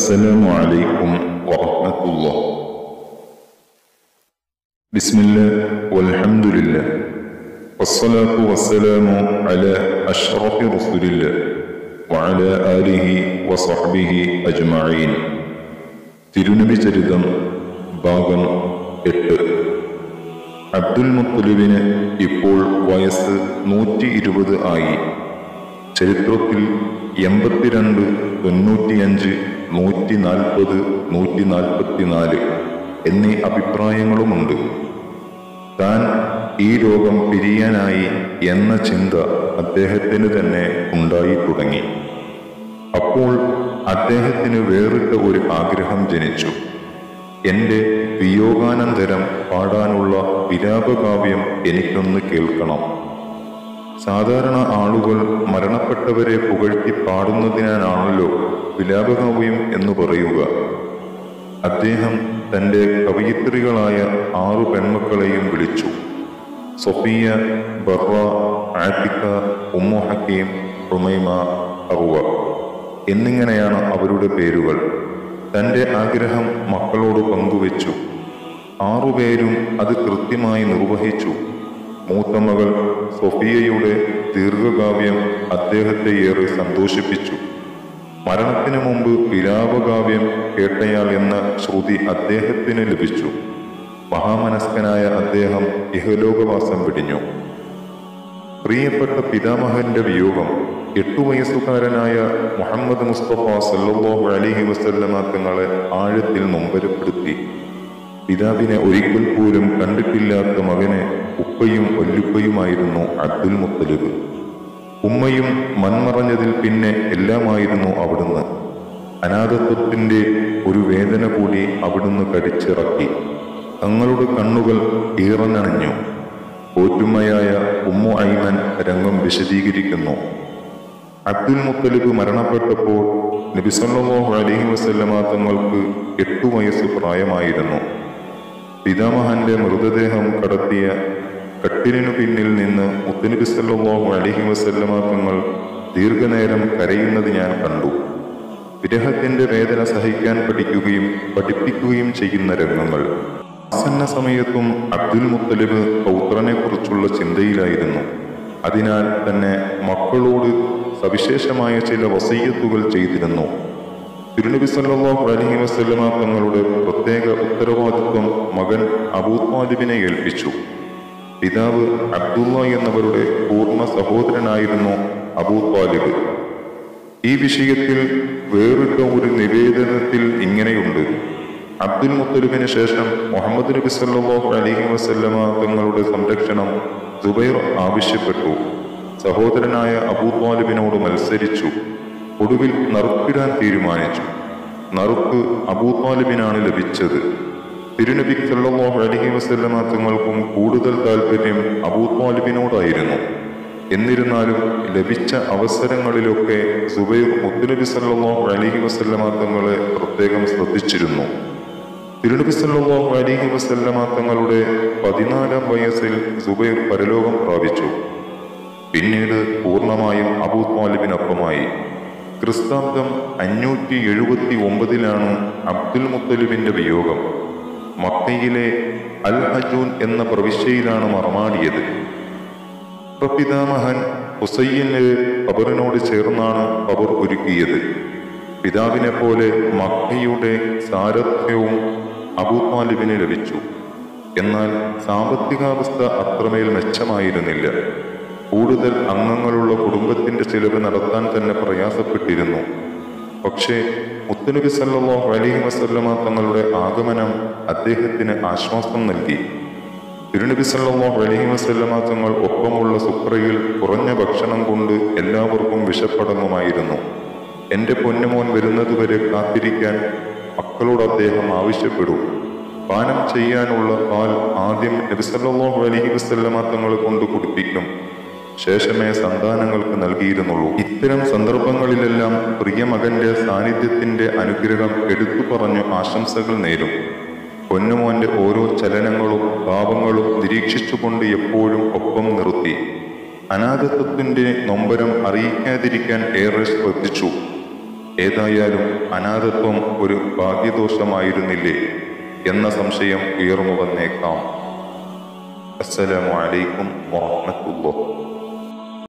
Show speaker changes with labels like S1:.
S1: السلام عليكم ورحمة الله بسم الله والحمد لله والصلاة والسلام على أشرف رسول الله وعلى آله وصحبه أجمعين തിരുനബി ചരിതം ഭാഗം എട്ട് അബ്ദുൽ മുത്തലിബിന് ഇപ്പോൾ വയസ്സ് നൂറ്റി ഇരുപത് ആയി ചരിത്രത്തിൽ എൺപത്തിരണ്ട് തൊണ്ണൂറ്റിയഞ്ച് നൂറ്റി നാൽപ്പത് നൂറ്റി നാൽപ്പത്തിനാല് എന്നീ അഭിപ്രായങ്ങളുമുണ്ട് താൻ ഈ രോഗം പിരിയാനായി എന്ന ചിന്ത അദ്ദേഹത്തിന് തന്നെ ഉണ്ടായി തുടങ്ങി അപ്പോൾ അദ്ദേഹത്തിന് വേറിട്ട ഒരു ആഗ്രഹം ജനിച്ചു എന്റെ വിയോഗാനന്തരം പാടാനുള്ള വിലാപകാവ്യം എനിക്കൊന്ന് കേൾക്കണം സാധാരണ ആളുകൾ മരണപ്പെട്ടവരെ പുകഴ്ത്തി പാടുന്നതിനാണല്ലോ വിലാപകാവ്യം എന്ന് പറയുക അദ്ദേഹം തന്റെ കവയിത്രികളായ ആറു പെൺമക്കളെയും വിളിച്ചു Sofia Barra Atika Umm Hakim Rumaima Arwa എന്നിങ്ങനെയാണ് അവരുടെ പേരുകൾ തന്റെ ആഗ്രഹം മക്കളോട് പങ്കുവച്ചു ആറുപേരും അത് കൃത്യമായി നിർവഹിച്ചു മൂത്ത മകൾ സൊഫിയയുടെ ദീർഘകാവ്യം അദ്ദേഹത്തെ ഏറെ സന്തോഷിപ്പിച്ചു മരണത്തിന് മുമ്പ് വിലാപകാവ്യം കേട്ടയാൾ എന്ന ശ്രുതി അദ്ദേഹത്തിന് ലഭിച്ചു മഹാമനസ്കനായ അദ്ദേഹം ഇഹലോകവാസം വെടിഞ്ഞു പ്രിയപ്പെട്ട പിതാമഹന്റെ വിയോഗം എട്ടു വയസ്സുകാരനായ മുഹമ്മദ് മുസ്തഫ സല്ലല്ലാഹു അലൈഹി വസല്ലമ തങ്ങളെ ആഴത്തിൽ നൊമ്പരപ്പെടുത്തി പിതാവിനെ ഒരിക്കൽ പോലും കണ്ടിട്ടില്ലാത്ത മകനെ ഉപ്പയും വല്ലുപ്പയുമായിരുന്നു അബ്ദുൽ മുത്തലിബ് ഉമ്മയും മൺമറഞ്ഞതിൽ പിന്നെ എല്ലാമായിരുന്നു അവിടുന്ന് അനാഥത്വത്തിന്റെ ഒരു വേദന കൂടി അവിടുന്ന് കടിച്ചിറക്കി തങ്ങളുടെ കണ്ണുകൾ ഈറനണഞ്ഞു പോറ്റുമ്മയായ ഉമ്മു ഐമൻ രംഗം വിശദീകരിക്കുന്നു അബ്ദുൽ മുത്തലിബ് മരണപ്പെട്ടപ്പോൾ നബിസല്ലാഹു അലൈഹി വസല്ലമ തങ്ങൾക്ക് എട്ടു വയസ്സ് പ്രായമായിരുന്നു പിതാമഹന്റെ മൃതദേഹം കടത്തിയ കട്ടിലിനു പിന്നിൽ നിന്ന് മുത്തനബി സല്ലല്ലാഹു അലൈഹി വസല്ലമ തങ്ങൾ ദീർഘനേരം കരയുന്നത് ഞാൻ കണ്ടു വിരഹത്തിന്റെ വേദന സഹിക്കാൻ പഠിക്കുകയും പഠിപ്പിക്കുകയും ചെയ്യുന്ന രംഗങ്ങൾ ആസന്ന സമയത്തും അബ്ദുൽ മുത്തലിബ് പൗത്രനെ കുറിച്ചുള്ള ചിന്തയിലായിരുന്നു അതിനാൽ തന്നെ മക്കളോട് സവിശേഷമായ ചില വസയ്യത്തുകൾ ചെയ്തിരുന്നു തിരുനബി സല്ലല്ലാഹു അലൈഹി വസല്ലമ തങ്ങളുടെ പ്രത്യേക ഉത്തരവാദിത്വം മകൻ അബൂ ത്വാലിബിനെ ഏൽപ്പിച്ചു പിതാവ് അബ്ദുള്ള എന്നവരുടെ പൂർണ്ണ സഹോദരനായിരുന്നു അബൂ ത്വാലിബ് ഈ വിഷയത്തിൽ വേറിട്ട ഒരു നിവേദനത്തിൽ ഇങ്ങനെയുണ്ട് അബ്ദുൽ മുത്തലിബിന് ശേഷം മുഹമ്മദ് നബി സല്ലല്ലാഹു അലൈഹി വസല്ലമ തങ്ങളുടെ സംരക്ഷണം സുബൈർ ആവശ്യപ്പെട്ടു സഹോദരനായ അബൂ ത്വാലിബിനോട് മത്സരിച്ചു ഒടുവിൽ നറുക്കിടാൻ തീരുമാനിച്ചു നറുക്ക് അബൂ ത്വാലിബിനാണ് ലഭിച്ചത് തിരുനബി സല്ലല്ലാഹു അലൈഹി വസല്ലമ തങ്ങൾക്കും കൂടുതൽ താല്പര്യം അബൂ ത്വാലിബിനോടായിരുന്നു എന്നിരുന്നാലും ലഭിച്ച അവസരങ്ങളിലൊക്കെ സുബൈർ മുത്തുനബി സല്ലല്ലാഹു അലൈഹി വസല്ലമ തങ്ങളെ പ്രത്യേകം ശ്രദ്ധിച്ചിരുന്നു തിരുനബി സല്ലല്ലാഹു അലൈഹി വസല്ലമ തങ്ങളുടെ പതിനാലാം വയസ്സിൽ സുബൈർ പരലോകം പ്രാപിച്ചു പിന്നീട് പൂർണ്ണമായും അബൂ ത്വാലിബിനൊപ്പമായി ക്രിസ്താബ്ദം അഞ്ഞൂറ്റി എഴുപത്തി ഒമ്പതിലാണ് അബ്ദുൽ മുത്തലിബിന്റെ വിയോഗം മക്കയിലെ അൽ ഹജൂൻ എന്ന പ്രവിശ്യയിലാണ് മറമാടിയത് പ്രപിതാമഹൻ ഹുസൈന് ഖബറിനോട് ചേർന്നാണ് ഖബർ ഒരുക്കിയത് പിതാവിനെ പോലെ മക്കയുടെ സാരഥ്യവും അബൂത്വാലിബിന് ലഭിച്ചു എന്നാൽ സാമ്പത്തികാവസ്ഥ അത്രമേൽ മെച്ചമായിരുന്നില്ല കൂടുതൽ അംഗങ്ങളുള്ള കുടുംബത്തിന്റെ ചിലവ് നടത്താൻ തന്നെ പ്രയാസപ്പെട്ടിരുന്നു പക്ഷേ മുത്തനബി സല്ലല്ലാഹു അലൈഹി വസല്ലമ തങ്ങളുടെ ആഗമനം അദ്ദേഹത്തിന് ആശ്വാസം നൽകി തിരുനബി സല്ലല്ലാഹു അലൈഹി വസല്ലമ തങ്ങൾ ഒപ്പമുള്ള സുക്രയിൽ കുറഞ്ഞ ഭക്ഷണം കൊണ്ട് എല്ലാവർക്കും വിശപ്പടങ്ങുമായിരുന്നു എന്റെ പൊന്നുമോൻ വരുന്നതുവരെ കാത്തിരിക്കാൻ മക്കളോട് അദ്ദേഹം ആവശ്യപ്പെടും പാനം ചെയ്യാനുള്ള പാൽ ആദ്യം നബി സല്ലല്ലാഹു അലൈഹി വസല്ലമ തങ്ങൾ കൊണ്ട് കുടിപ്പിക്കും ശേഷമേ സന്താനങ്ങൾക്ക് നൽകിയിരുന്നുള്ളൂ ഇത്തരം സന്ദർഭങ്ങളിലെല്ലാം പ്രിയമകന്റെ സാന്നിധ്യത്തിന്റെ അനുഗ്രഹം എടുത്തു പറഞ്ഞു ആശംസകൾ നേരും പൊന്നുമോന്റെ ഓരോ ചലനങ്ങളും ഭാവങ്ങളും നിരീക്ഷിച്ചുകൊണ്ട് എപ്പോഴും ഒപ്പം നിർത്തി അനാഥത്വത്തിന്റെ നൊമ്പരം അറിയിക്കാതിരിക്കാൻ ഏറെ ശ്രദ്ധിച്ചു ഏതായാലും അനാഥത്വം ഒരു ഭാഗ്യദോഷമായിരുന്നില്ലേ എന്ന സംശയം ഉയർന്നു വന്നേക്കാം അസ്സലാമു അലൈക്കും വറഹ്മത്തുള്ളാഹി